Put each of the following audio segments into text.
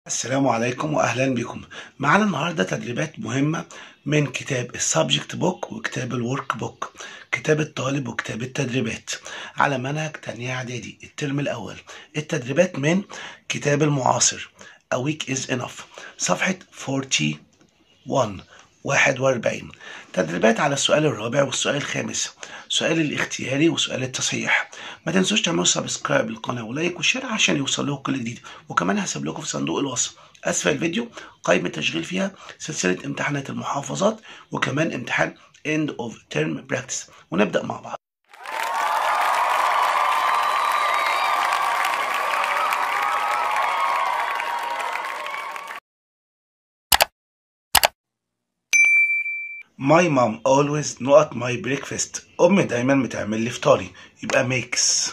السلام عليكم واهلا بكم معانا النهارده تدريبات مهمه من كتاب السبجكت بوك وكتاب الورك بوك كتاب الطالب وكتاب التدريبات على منهج تانية اعدادي الترم الاول التدريبات من كتاب المعاصر A week is enough صفحه 41 41 تدريبات على السؤال الرابع والسؤال الخامس سؤال الاختياري وسؤال التصحيح ما تنسوش تعملوا سبسكرايب للقناه ولايك وشير عشان يوصل لكم كل جديد وكمان هسيب لكم في صندوق الوصف اسفل الفيديو قائمه تشغيل فيها سلسله امتحانات المحافظات وكمان امتحان end of term practice ونبدا مع بعض My mom always not my breakfast. أمي دايما بتعمل لي فطاري يبقى makes.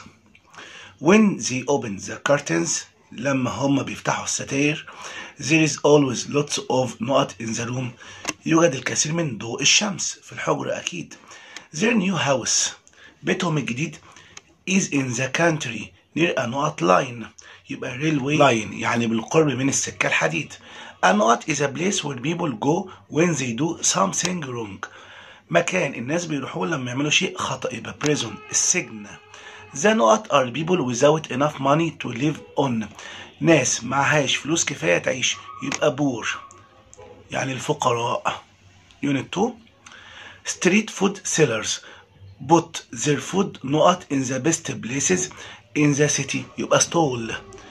When they open the curtains لما هم بيفتحوا الستاير there is always lots of نقط in the room يوجد الكثير من ضوء الشمس في الحجرة أكيد. Their new house بيتهم الجديد is in the country near a نقط line يبقى railway line يعني بالقرب من السكة الحديد. A نقط is a place where people go when they do something wrong. مكان الناس بيروحوا لما يعملوا شيء خطأ يبقى prison السجن. The نقط are people without enough money to live on. ناس معهاش فلوس كفاية تعيش يبقى poor يعني الفقراء. Unit 2 Street food sellers put their food نقط in the best places in the city يبقى stall.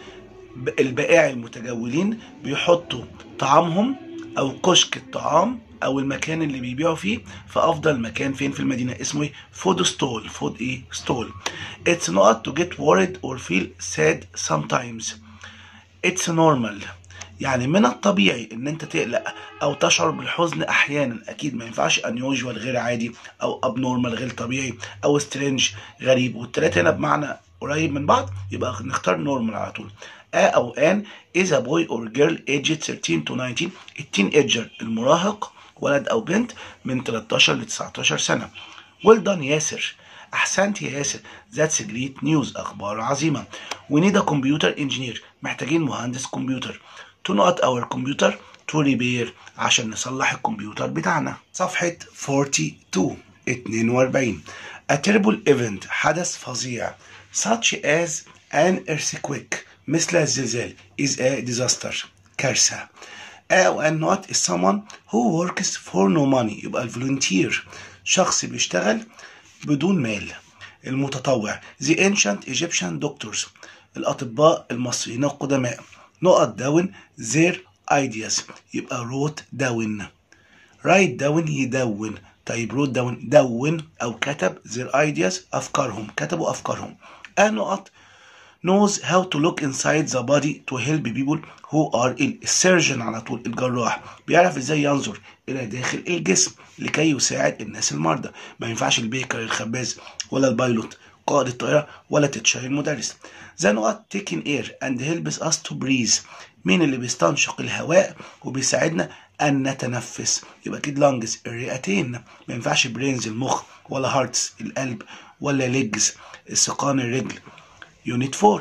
البائع المتجولين بيحطوا طعامهم او كشك الطعام او المكان اللي بيبيعوا فيه في افضل مكان فين في المدينه اسمه ايه فود ستول فود ايه ستول it's not to get worried or feel sad sometimes it's normal يعني من الطبيعي ان انت تقلق او تشعر بالحزن احيانا اكيد ما ينفعش unusual غير عادي او abnormal غير طبيعي او strange غريب والتلاته هنا بمعنى قريب من بعض يبقى نختار نورمال على طول A أو an is a boy or girl aged 13 to 19 التين ايجر المراهق ولد أو بنت من 13 ل 19 سنة well done ياسر أحسنت يا ياسر that's great news أخبار عظيمة we need a computer engineer محتاجين مهندس كمبيوتر to not our computer to repair عشان نصلح الكمبيوتر بتاعنا صفحة 42 42 a terrible event حدث فظيع such as an earthquake مثل الزلزال is a disaster كارثة أو an not is someone who works for no money يبقى الفولنتير شخص بيشتغل بدون مال المتطوع the ancient Egyptian doctors الأطباء المصريين القدماء نقط down their ideas يبقى wrote down write down يدون طيب wrote down دون أو كتب their ideas أفكارهم كتبوا أفكارهم a نقط knows how to look inside the body to help people who are ill السيرجن على طول الجراح بيعرف ازاي ينظر الى داخل الجسم لكي يساعد الناس المرضى ما ينفعش البيكر الخباز ولا البايلوت قائد الطائرة ولا تتشر المدرس the نقط taking air and helps us to breathe مين اللي بيستنشق الهواء وبيساعدنا أن نتنفس يبقى أكيد لانجز الرئتين ما ينفعش برينز المخ ولا هارتس القلب ولا ليجز السقان الرجل Unit 4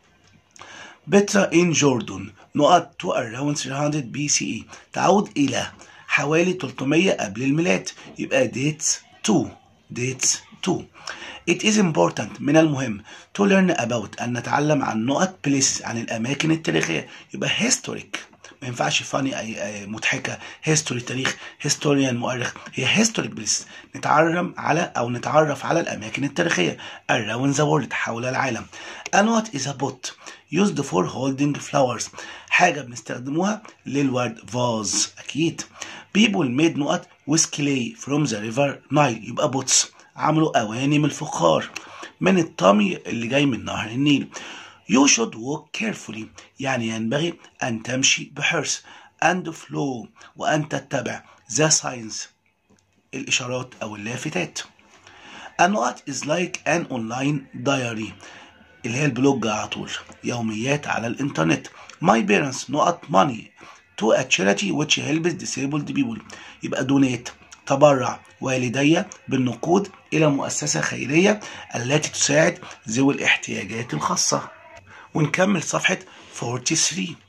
Petra in Jordan نقط to around 300 BCE تعود إلى حوالي 300 قبل الميلاد يبقى dates 2 dates 2 It is important من المهم to learn about أن نتعلم عن نقط places عن الأماكن التاريخية يبقى historic ما ينفعش فاني أي, أي مضحكة هيستوري تاريخ هيستوريان مؤرخ هي هيستوريك بليس نتعرم على أو نتعرف على الأماكن التاريخية around the world حول العالم A knot is a pot used for holding flowers حاجة بنستخدموها للورد vase أكيد people made نقط with clay from the river Nile يبقى bots عملوا أواني من الفخار من الطمي اللي جاي من نهر النيل You should walk carefully يعني ينبغي أن تمشي بحرص and flow وأن تتبع the signs الإشارات أو اللافتات A note is like an online diary اللي هي البلوج على طول يوميات على الإنترنت My parents نقط money to a charity which helps disabled people يبقى دونيت تبرع والدي بالنقود إلى مؤسسة خيرية التي تساعد ذوي الاحتياجات الخاصة ونكمل صفحة 43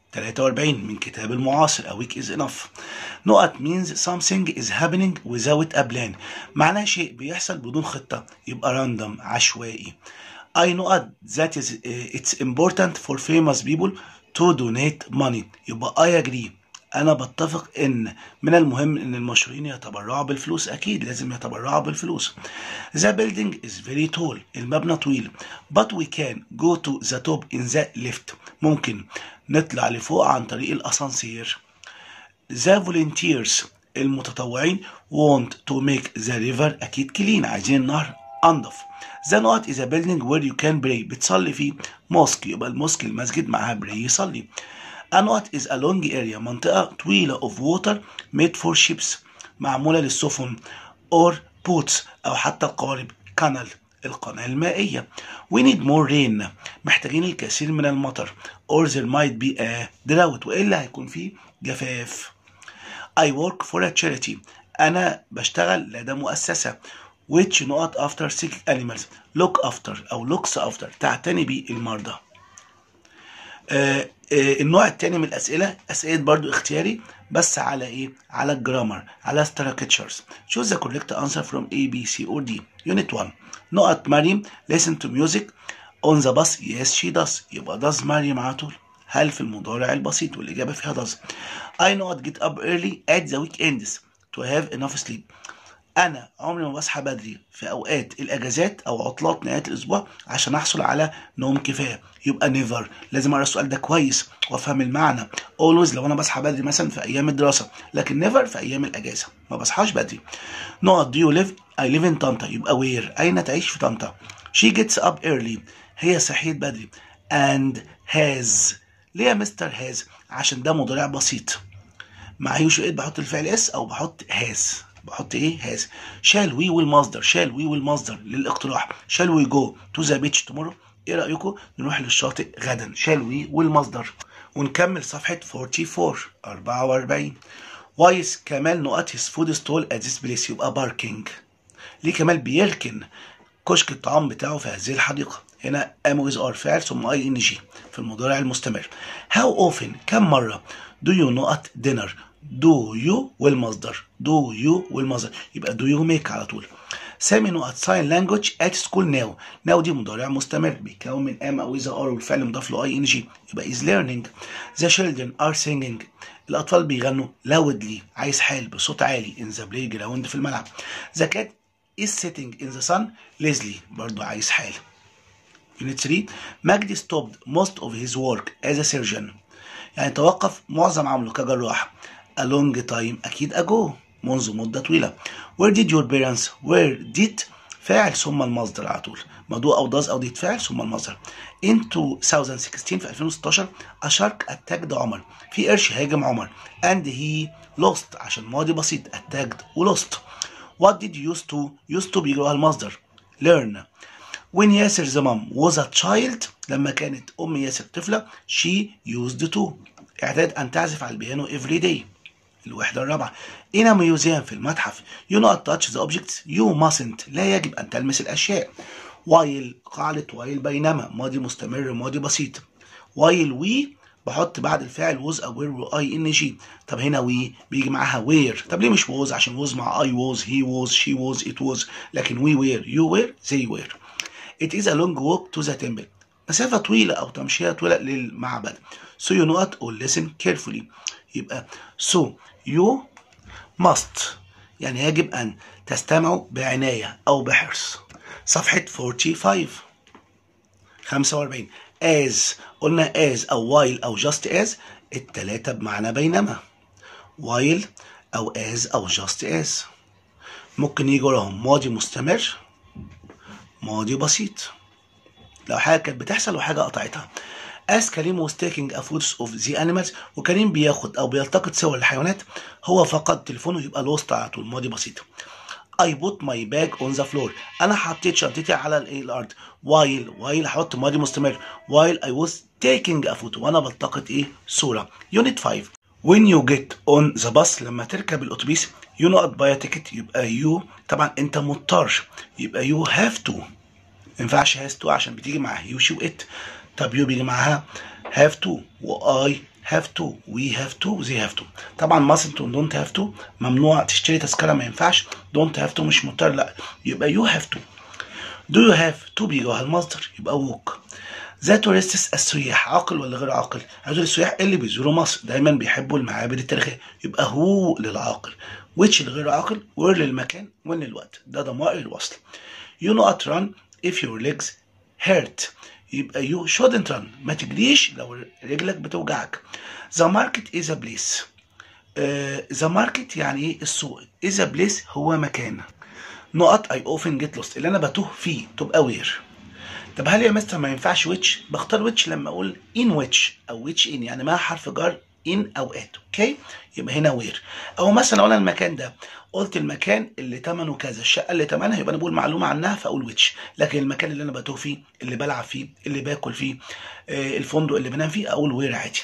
43 من كتاب المعاصر a week is enough نقط means something is happening without a plan معناه شيء بيحصل بدون خطة يبقى random عشوائي I نقط that is uh, it's important for famous people to donate money يبقى I agree أنا بتفق إن من المهم إن المشهورين يتبرعوا بالفلوس أكيد لازم يتبرعوا بالفلوس. The building is very tall المبنى طويل but we can go to the top in the lift ممكن نطلع لفوق عن طريق الأسانسير. The volunteers المتطوعين want to make the river أكيد كلين عايزين النهر أنظف. The نقط is a building where you can pray بتصلي فيه موسك يبقى الموسك المسجد معاها pray يصلي. A knot is a long area منطقة طويلة of water made for ships معمولة للسفن or boats أو حتى القوارب canal القناة المائية we need more rain محتاجين الكثير من المطر or there might be a drought وإلا هيكون في جفاف I work for a charity أنا بشتغل لدى مؤسسة which نقط after sick animals look after أو looks after تعتني بالمرضى آه آه النوع الثاني من الاسئله اسئله برضو اختياري بس على ايه على الجرامر على structures choose the correct answer from A B C or D unit 1 نقط مريم listen to music on the bus yes she does يبقى does مريم على طول هل في المضارع البسيط والاجابه فيها does I نقط get up early at the weekends to have enough sleep انا عمري ما بصحى بدري في اوقات الاجازات او عطلات نهايه الاسبوع عشان احصل على نوم كفايه يبقى نيفر لازم اقرا السؤال ده كويس وافهم المعنى اولويز لو انا بصحى بدري مثلا في ايام الدراسه لكن نيفر في ايام الاجازه ما بصحاش بدري نقط دو يو ليف اي ليف ان طنطا يبقى وير اين تعيش في طنطا شي جيتس اب ايرلي هي صحيت بدري and has ليه يا مستر هاز عشان ده مضارع بسيط مع يو ايه بحط الفعل اس او بحط هاز بحط ايه هاز شال وي والمصدر شال وي والمصدر للاقتراح شال وي جو تو ذا بيتش تومورو ايه رايكم نروح للشاطئ غدا شال وي والمصدر ونكمل صفحه 44 44 وايس كمال نقط هيز فود ستول ات ذيس بليس يبقى باركينج ليه كمال بيركن كشك الطعام بتاعه في هذه الحديقه هنا ام ويز ار فعل ثم اي ان جي في المضارع المستمر هاو اوفن كم مره دو يو نقط دينر دو يو والمصدر دو يو والمصدر يبقى دو يو ميك على طول سامي نقط ساين لانجوج ات سكول ناو ناو دي مضارع مستمر بيتكون من ام او اذا ار والفعل مضاف له اي ان جي يبقى از ليرنينج ذا children ار singing الاطفال بيغنوا loudly عايز حال بصوت عالي ان ذا بلاي جراوند في الملعب ذا كات is sitting in the sun ليزلي برضو عايز حال Unit 3 مجدي stopped most of his work as a surgeon يعني توقف معظم عمله كجراح a long time أكيد ago منذ مدة طويلة where did your parents where did فاعل ثم المصدر على طول موضوع أو does أو did فاعل ثم المصدر in 2016 في 2016 a shark attacked عمر في قرش هاجم عمر and he lost عشان ماضي بسيط attacked و lost what did you used to used to بيجي المصدر learn when ياسر the mom was a child لما كانت أم ياسر طفلة she used to اعتاد أن تعزف على البيانو every day الوحدة الرابعة in a museum في المتحف you not touch the objects you mustn't لا يجب أن تلمس الأشياء while قاعدة while بينما ماضي مستمر ماضي بسيط while we بحط بعد الفعل was aware و I N G طب هنا we بيجي معاها where طب ليه مش was عشان was مع I was he was she was it was لكن we were you were they were it is a long walk to the temple مسافة طويلة أو تمشية طويلة للمعبد so you not or listen carefully يبقى so you must يعني يجب أن تستمعوا بعناية أو بحرص صفحة 45 45 as قلنا as أو while أو just as التلاتة بمعنى بينما while أو as أو just as ممكن يجي وراهم ماضي مستمر ماضي بسيط لو حاجة كانت بتحصل وحاجة قطعتها as كريم was taking a photos of the animals وكريم بياخد او بيلتقط صور الحيوانات هو فقد تليفونه يبقى lost على طول ماضي بسيط I put my bag on the floor انا حطيت شنطتي على الايه الارض while while هحط ماضي مستمر while I was taking a photo وانا بلتقط ايه صورة unit 5 when you get on the bus لما تركب الاتوبيس you not buy a ticket يبقى you طبعا انت مضطر يبقى you have to ما ينفعش has to عشان بتيجي مع you she و it طب يو بيجي معاها have to و I have to we have to they have to طبعا mustn't و don't have to ممنوع تشتري تذكرة ما ينفعش don't have to مش مضطر لا يبقى you have to do you have to بيجي جواها المصدر يبقى walk ذا tourists السياح عاقل ولا غير عاقل؟ هدول السياح اللي بيزوروا مصر دايما بيحبوا المعابد التاريخية يبقى هو للعاقل which الغير عاقل where للمكان when للوقت ده ضمائر الوصل you not run if your legs hurt يبقى you shouldn't run ما تجريش لو رجلك بتوجعك the market is a place uh, the market يعني ايه السوق is a place هو مكان نقط I often get lost اللي انا بتوه فيه تبقى وير طب هل يا مستر ما ينفعش ويتش بختار ويتش لما اقول in which او ويتش in يعني مع حرف جر in او at اوكي يبقى هنا وير او مثلا اقول المكان ده قلت المكان اللي ثمنه كذا الشقه اللي ثمنها يبقى انا بقول معلومه عنها فاقول ويتش لكن المكان اللي انا بتوه فيه اللي بلعب فيه اللي باكل فيه آه الفندق اللي بنام فيه اقول وير عادي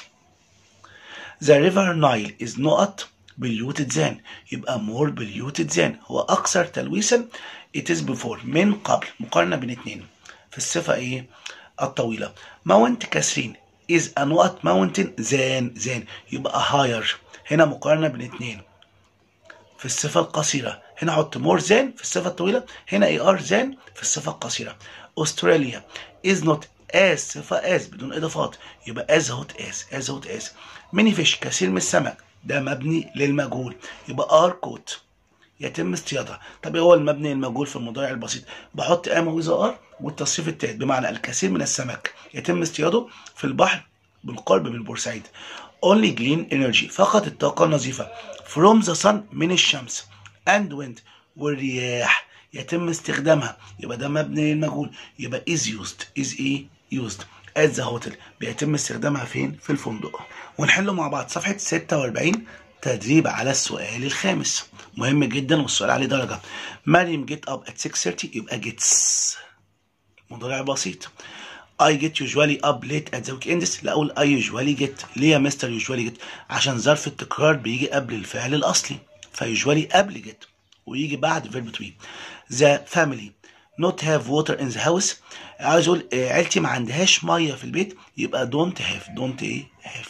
The river Nile is not polluted than يبقى more polluted than هو أكثر تلويثا it is before من قبل مقارنة بين اتنين في الصفة إيه الطويلة ماونت كاسرين is a not mountain than than يبقى higher هنا مقارنة بين اتنين في الصفة القصيرة هنا حط more than في الصفة الطويلة هنا AR than في الصفة القصيرة أستراليا is not as صفة as بدون إضافات يبقى as hot as as hot as ميني فيش كثير من السمك ده مبني للمجهول يبقى ار كوت يتم اصطيادها طب ايه هو المبني المجهول في المضارع البسيط بحط ام ويزا ار والتصريف التالت بمعنى الكثير من السمك يتم اصطياده في البحر بالقرب من بورسعيد only clean energy فقط الطاقة النظيفة from the sun من الشمس and wind والرياح يتم استخدامها يبقى ده مبني للمجهول يبقى is used is ايه used at the hotel بيتم استخدامها فين في الفندق ونحله مع بعض صفحة 46 تدريب على السؤال الخامس مهم جدا والسؤال عليه درجة مريم جيت اب at 6:30 يبقى جيتس مضارع بسيط I get usually up late at the weekends لا أقول I usually get ليه يا مستر usually get عشان ظرف التكرار بيجي قبل الفعل الأصلي فيusually قبل get ويجي بعد verb to be the family not have water in the house عايز اقول عيلتي ما عندهاش ميه في البيت يبقى don't have don't ايه have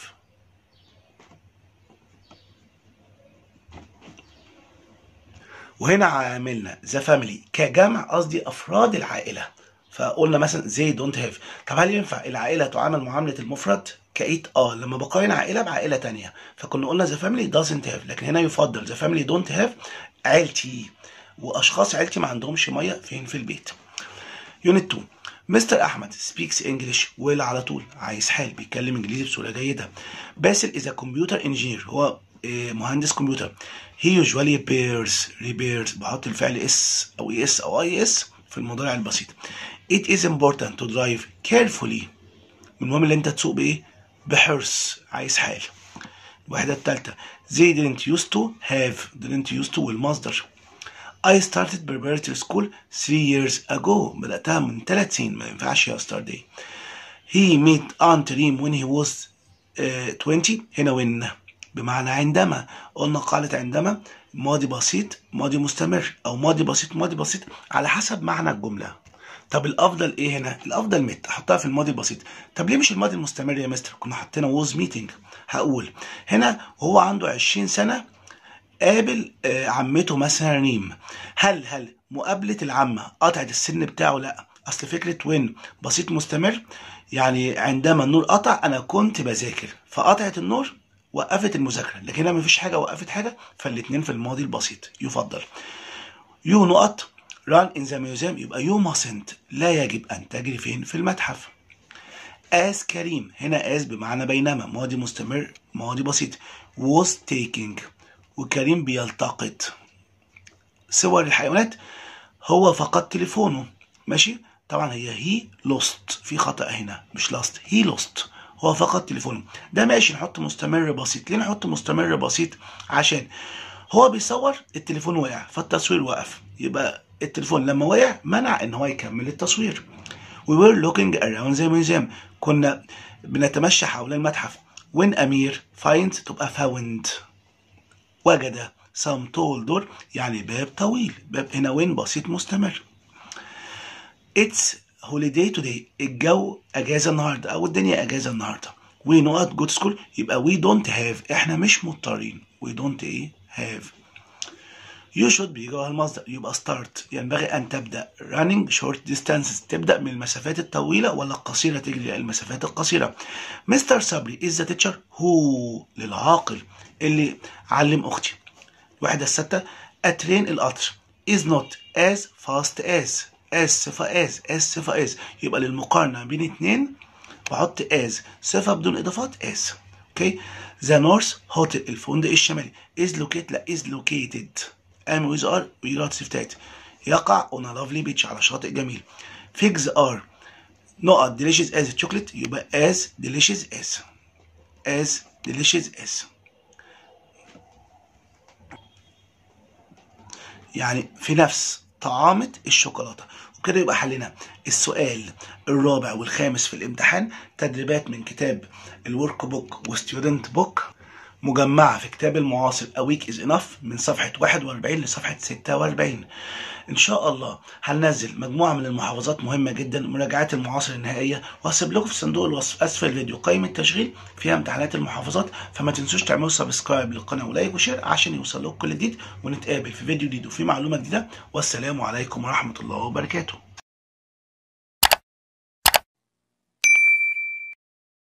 وهنا عاملنا the family كجمع قصدي افراد العائله فقلنا مثلا زي don't have طب هل ينفع العائله تعامل معامله المفرد كايت اه لما بقارن عائله بعائله تانية فكنا قلنا the family doesn't have لكن هنا يفضل the family don't have عيلتي واشخاص عيلتي ما عندهمش ميه فين في البيت يونت 2 مستر احمد سبيكس انجلش ويل على طول عايز حال بيتكلم انجليزي بصوره جيده باسل اذا كمبيوتر انجينير هو مهندس كمبيوتر هي يوجوالي بيرز ريبيرز بحط الفعل اس او اي اس او اي اس في المضارع البسيط it is important to drive carefully المهم اللي انت تسوق بايه بحرص عايز حال الوحدة الثالثة they didn't used to have didn't used to والمصدر I started preparatory school three years ago بدأتها من ثلاث سنين ما ينفعش yesterday he met Aunt Reem when he was uh, 20 هنا when بمعنى عندما قلنا قالت عندما ماضي بسيط ماضي مستمر او ماضي بسيط ماضي بسيط على حسب معنى الجمله طب الافضل ايه هنا الافضل مت احطها في الماضي البسيط طب ليه مش الماضي المستمر يا مستر كنا حطينا ووز ميتنج هقول هنا وهو عنده 20 سنه قابل آه عمته مثلا ريم هل هل مقابله العمه قطعت السن بتاعه لا اصل فكره وين بسيط مستمر يعني عندما النور قطع انا كنت بذاكر فقطعت النور وقفت المذاكره لكن هنا مفيش حاجه وقفت حاجه فالاثنين في الماضي البسيط يفضل يو نقط run in the museum يبقى you mustn't لا يجب أن تجري فين في المتحف as كريم هنا as بمعنى بينما ماضي مستمر ماضي بسيط was taking وكريم بيلتقط صور الحيوانات هو فقد تليفونه ماشي طبعا هي هي lost في خطأ هنا مش lost هي lost هو فقد تليفونه ده ماشي نحط مستمر بسيط ليه نحط مستمر بسيط عشان هو بيصور التليفون وقع فالتصوير وقف يبقى التليفون لما وقع منع ان هو يكمل التصوير we were looking around the museum كنا بنتمشى حول المتحف when أمير finds تبقى found وجد some tall door يعني باب طويل باب هنا وين بسيط مستمر it's holiday today الجو اجازه النهارده او الدنيا اجازه النهارده we not go to school يبقى we don't have احنا مش مضطرين we don't ايه have you should be جوه المصدر يبقى start ينبغي أن تبدأ running short distances تبدأ من المسافات الطويلة ولا القصيرة تجري المسافات القصيرة مستر صبري is the teacher who للعاقل اللي علم أختي الوحدة الستة أترين القطر is not as fast as as صفة as as صفة as يبقى للمقارنة بين اتنين بحط as صفة بدون إضافات as اوكي ذا نورث هوتيل الفندق الشمالي is located لا is located ام ويز ار ويجرات سفتات يقع on a lovely beach على شاطئ جميل figs are نقط delicious as chocolate يبقى as delicious as as delicious as يعني في نفس طعامة الشوكولاتة وكده يبقى حلنا السؤال الرابع والخامس في الامتحان تدريبات من كتاب الورك بوك وستودنت بوك مجمعة في كتاب المعاصر A Week is Enough من صفحة 41 لصفحة 46 إن شاء الله هننزل مجموعة من المحافظات مهمة جدا مراجعات المعاصر النهائية وهسيب لكم في صندوق الوصف أسفل الفيديو قائمة تشغيل فيها امتحانات المحافظات فما تنسوش تعملوا سبسكرايب للقناة ولايك وشير عشان يوصل لكم كل جديد ونتقابل في فيديو جديد وفي معلومة جديدة والسلام عليكم ورحمة الله وبركاته